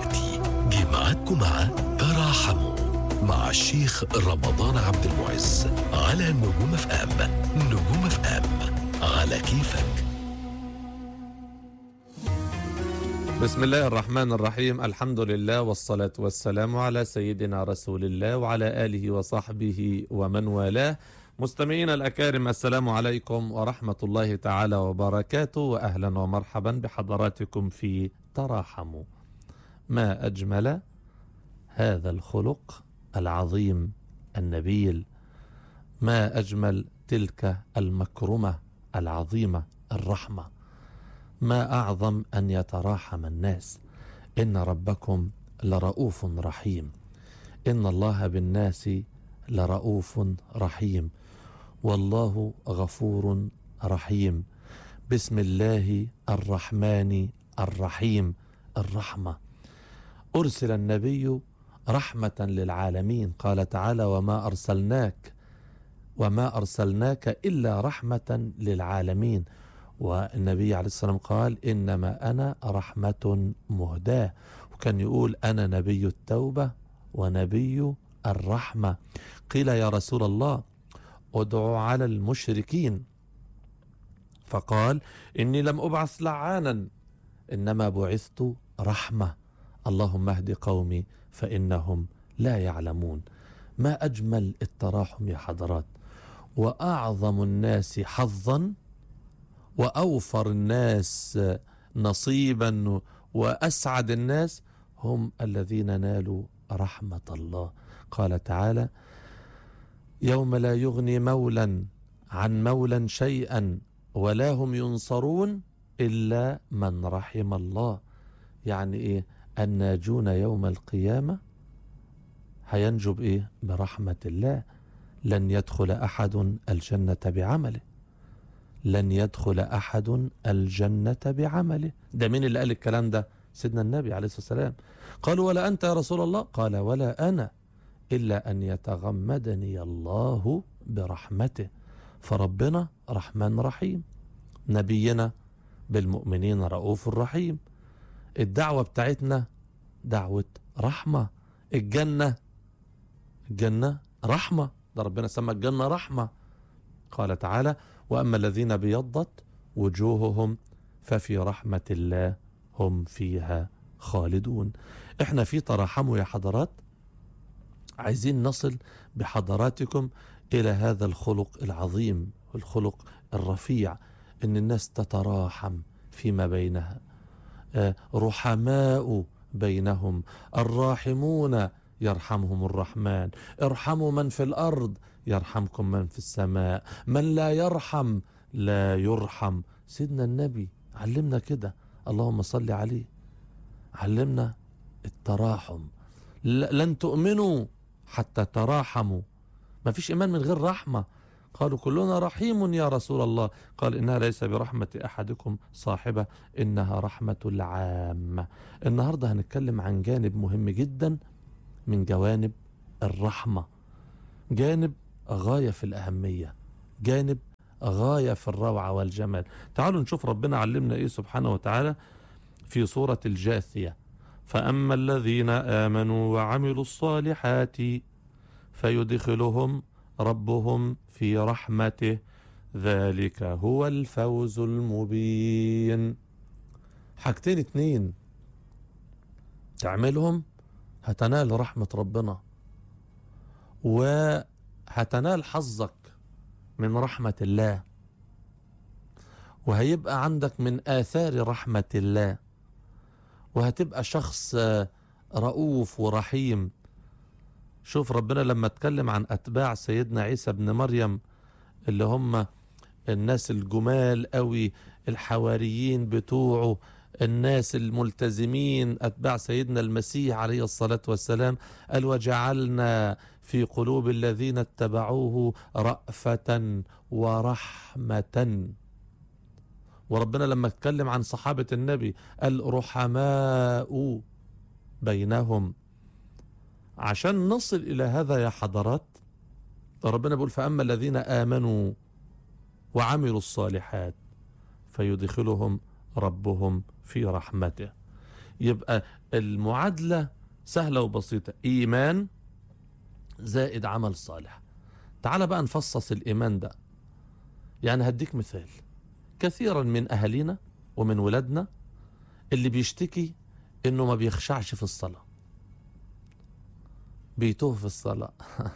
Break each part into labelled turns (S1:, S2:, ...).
S1: دلوقتي جمعتكم مع تراحموا مع الشيخ رمضان عبد المعز على نجوم اف ام نجوم اف ام على كيفك
S2: بسم الله الرحمن الرحيم الحمد لله والصلاة والسلام على سيدنا رسول الله وعلى آله وصحبه ومن والاه مستمعينا الأكارم السلام عليكم ورحمة الله تعالى وبركاته وأهلا ومرحبا بحضراتكم في تراحموا ما أجمل هذا الخلق العظيم النبيل ما أجمل تلك المكرمة العظيمة الرحمة ما أعظم أن يتراحم الناس إن ربكم لرؤوف رحيم إن الله بالناس لرؤوف رحيم والله غفور رحيم بسم الله الرحمن الرحيم الرحمة أرسل النبي رحمة للعالمين قال تعالى وما أرسلناك وما أرسلناك إلا رحمة للعالمين والنبي عليه الصلاة والسلام قال إنما أنا رحمة مهداة وكان يقول أنا نبي التوبة ونبي الرحمة قيل يا رسول الله ادعو على المشركين فقال إني لم أبعث لعانا إنما بعثت رحمة اللهم اهد قومي فإنهم لا يعلمون ما أجمل التراحم يا حضرات وأعظم الناس حظا وأوفر الناس نصيبا وأسعد الناس هم الذين نالوا رحمة الله قال تعالى يوم لا يغني مولا عن مولا شيئا ولا هم ينصرون إلا من رحم الله يعني إيه الناجون يوم القيامة هينجو بإيه برحمة الله لن يدخل أحد الجنة بعمله لن يدخل أحد الجنة بعمله ده مين اللي قال الكلام ده سيدنا النبي عليه الصلاة والسلام قالوا ولا أنت يا رسول الله قال ولا أنا إلا أن يتغمدني الله برحمته فربنا رحمن رحيم نبينا بالمؤمنين رؤوف رحيم الدعوة بتاعتنا دعوة رحمة الجنة الجنة رحمة ده ربنا سمى الجنة رحمة قال تعالى وأما الذين بيضت وجوههم ففي رحمة الله هم فيها خالدون احنا في تراحموا يا حضرات عايزين نصل بحضراتكم إلى هذا الخلق العظيم الخلق الرفيع إن الناس تتراحم فيما بينها آه، رحماء بينهم الراحمون يرحمهم الرحمن ارحموا من في الأرض يرحمكم من في السماء من لا يرحم لا يرحم سيدنا النبي علمنا كده اللهم صل عليه علمنا التراحم ل- لن تؤمنوا حتى تراحموا ما فيش إيمان من غير رحمة قالوا كلنا رحيم يا رسول الله قال إنها ليس برحمة أحدكم صاحبة إنها رحمة العامة النهاردة هنتكلم عن جانب مهم جدا من جوانب الرحمة جانب غاية في الأهمية جانب غاية في الروعة والجمال تعالوا نشوف ربنا علمنا إيه سبحانه وتعالى في سورة الجاثية فأما الذين آمنوا وعملوا الصالحات فيدخلهم ربهم في رحمته ذلك هو الفوز المبين حاجتين اتنين تعملهم هتنال رحمة ربنا وهتنال حظك من رحمة الله وهيبقى عندك من آثار رحمة الله وهتبقى شخص آه، رؤوف ورحيم شوف ربنا لما اتكلم عن أتباع سيدنا عيسى بن مريم اللي هم الناس الجمال قوي الحواريين بتوعه الناس الملتزمين أتباع سيدنا المسيح عليه الصلاة والسلام قال وجعلنا في قلوب الذين اتبعوه رأفة ورحمة وربنا لما اتكلم عن صحابة النبي قال رحماء بينهم عشان نصل إلى هذا يا حضرات ربنا بيقول فأما الذين آمنوا وعملوا الصالحات فيدخلهم ربهم في رحمته يبقى المعادلة سهلة وبسيطة إيمان زائد عمل صالح تعال بقى نفصص الإيمان ده يعني هديك مثال كثيرا من أهالينا ومن ولادنا اللي بيشتكي إنه ما بيخشعش في الصلاة بيتوه في الصلاة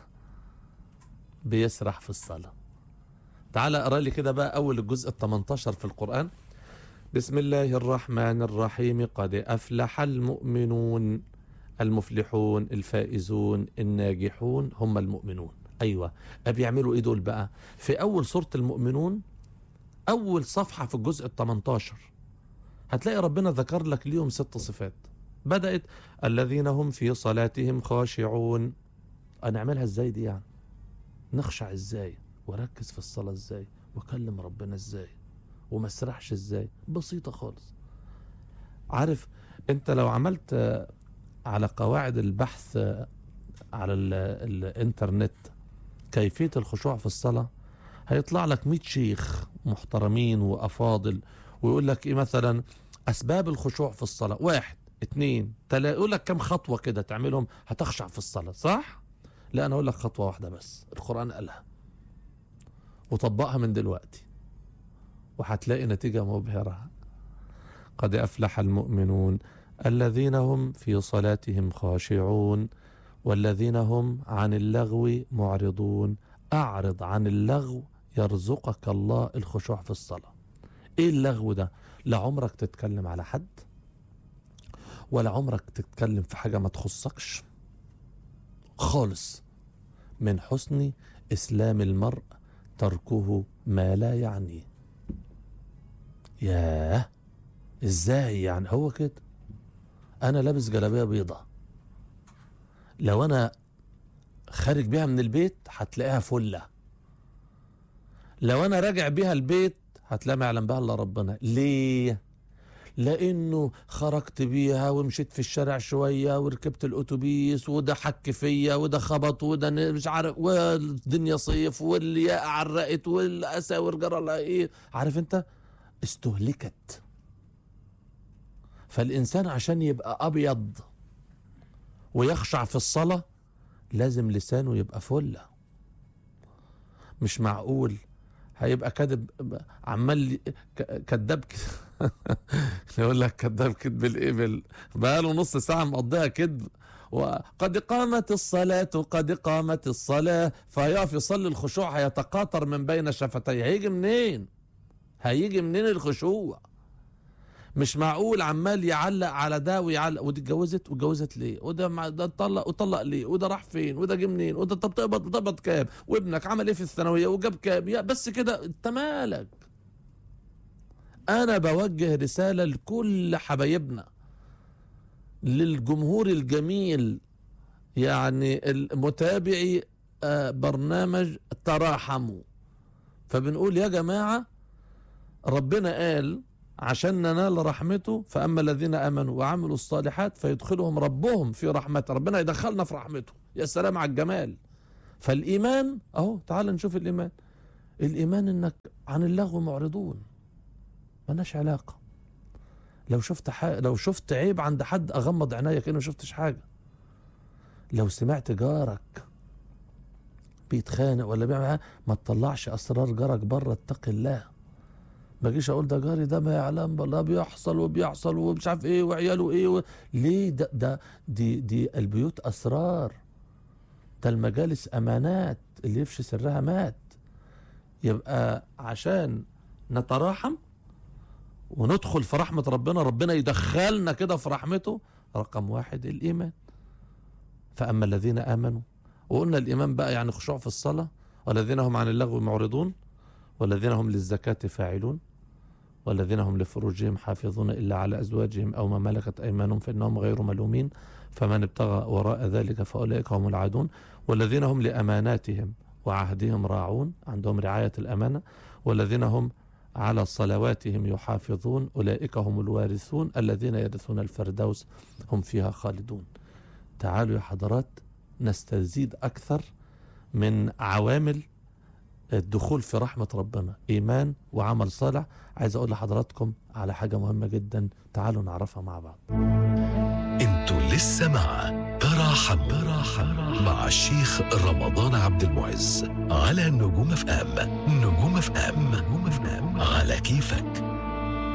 S2: بيسرح في الصلاة تعال اقرا لي كده بقى أول الجزء ال 18 في القرآن بسم الله الرحمن الرحيم قد أفلح المؤمنون المفلحون الفائزون الناجحون هم المؤمنون أيوة بيعملوا إيه دول بقى في أول سورة المؤمنون أول صفحة في الجزء ال 18 هتلاقي ربنا ذكر لك ليهم ست صفات بدأت الذين هم في صلاتهم خاشعون هنعملها ازاي دي يعني نخشع ازاي وركز في الصلاة ازاي واكلم ربنا ازاي وما اسرحش ازاي بسيطة خالص عارف انت لو عملت آه، على قواعد البحث آه، على ال- الانترنت كيفية الخشوع في الصلاة هيطلع لك 100 شيخ محترمين وافاضل ويقول لك ايه مثلا اسباب الخشوع في الصلاة واحد اتنين تلا يقول لك كم خطوة كده تعملهم هتخشع في الصلاة صح؟ لا انا اقول لك خطوة واحدة بس القرآن قالها وطبقها من دلوقتي وهتلاقي نتيجة مبهرة قد أفلح المؤمنون الذين هم في صلاتهم خاشعون والذين هم عن اللغو معرضون أعرض عن اللغو يرزقك الله الخشوع في الصلاة إيه اللغو ده لا عمرك تتكلم على حد ولا عمرك تتكلم في حاجة ما تخصكش خالص من حسن إسلام المرء تركه ما لا يعنيه ياه ازاي يعني هو كده انا لابس جلابيه بيضة لو انا خارج بيها من البيت هتلاقيها فله لو انا راجع بيها البيت هتلاقي ما يعلم بها الا ربنا ليه لانه خرجت بيها ومشيت في الشارع شويه وركبت الاتوبيس وده حك فيا وده خبط وده ن- مش عارف والدنيا صيف والياقة عرقت والاساور جرى لها ايه عارف انت استهلكت فالإنسان عشان يبقى أبيض ويخشع في الصلاة لازم لسانه يبقى فلة مش معقول هيبقى كذب عمال ي- ك- كذاب ك- يقول لك كذاب كذب الإبل بقاله نص ساعة مقضيها كذب وقد قامت الصلاة قد قامت الصلاة فيقف يصلي الخشوع هيتقاطر من بين شفتيه هيجي منين؟ هيجي منين الخشوع مش معقول عمال يعلق على ده ويعلق ودي اتجوزت واتجوزت ليه وده مع ده اتطلق وطلق ليه وده راح فين وده جه منين وده طب تقبض بتقبض كام وابنك عمل ايه في الثانويه وجاب كام يا بس كده انت مالك انا بوجه رساله لكل حبايبنا للجمهور الجميل يعني المتابعي آه، برنامج تراحموا فبنقول يا جماعه ربنا قال عشان ننال رحمته فأما الذين آمنوا وعملوا الصالحات فيدخلهم ربهم في رحمته ربنا يدخلنا في رحمته يا سلام على الجمال فالإيمان أهو تعال نشوف الإيمان الإيمان إنك عن اللغو معرضون ملناش علاقة لو شفت ح... لو شفت عيب عند حد أغمض عينيا كأنه ما شفتش حاجة لو سمعت جارك بيتخانق ولا بيعمل حاجة، ما تطلعش أسرار جارك بره اتق الله ما اجيش اقول ده جاري ده ما يعلم بالله بيحصل وبيحصل ومش عارف ايه وعياله ايه و... ليه ده ده دي دي البيوت اسرار ده المجالس امانات اللي يفشي سرها مات يبقى عشان نتراحم وندخل في رحمة ربنا ربنا يدخلنا كده في رحمته رقم واحد الإيمان فأما الذين آمنوا وقلنا الإيمان بقى يعني خشوع في الصلاة والذين هم عن اللغو معرضون والذين هم للزكاة فاعلون والذين هم لفروجهم حافظون إلا على أزواجهم أو ما ملكت أيمانهم فإنهم غير ملومين فمن ابتغى وراء ذلك فأولئك هم العادون والذين هم لأماناتهم وعهدهم راعون عندهم رعاية الأمانة والذين هم على صلواتهم يحافظون أولئك هم الوارثون الذين يرثون الفردوس هم فيها خالدون تعالوا يا حضرات نستزيد أكثر من عوامل الدخول في رحمة ربنا إيمان وعمل صالح عايز أقول لحضراتكم على حاجة مهمة جدا تعالوا نعرفها مع بعض
S1: انتوا لسه مع تراحموا تراحموا مع الشيخ رمضان عبد المعز على نجوم اف ام نجوم اف ام نجوم اف ام على كيفك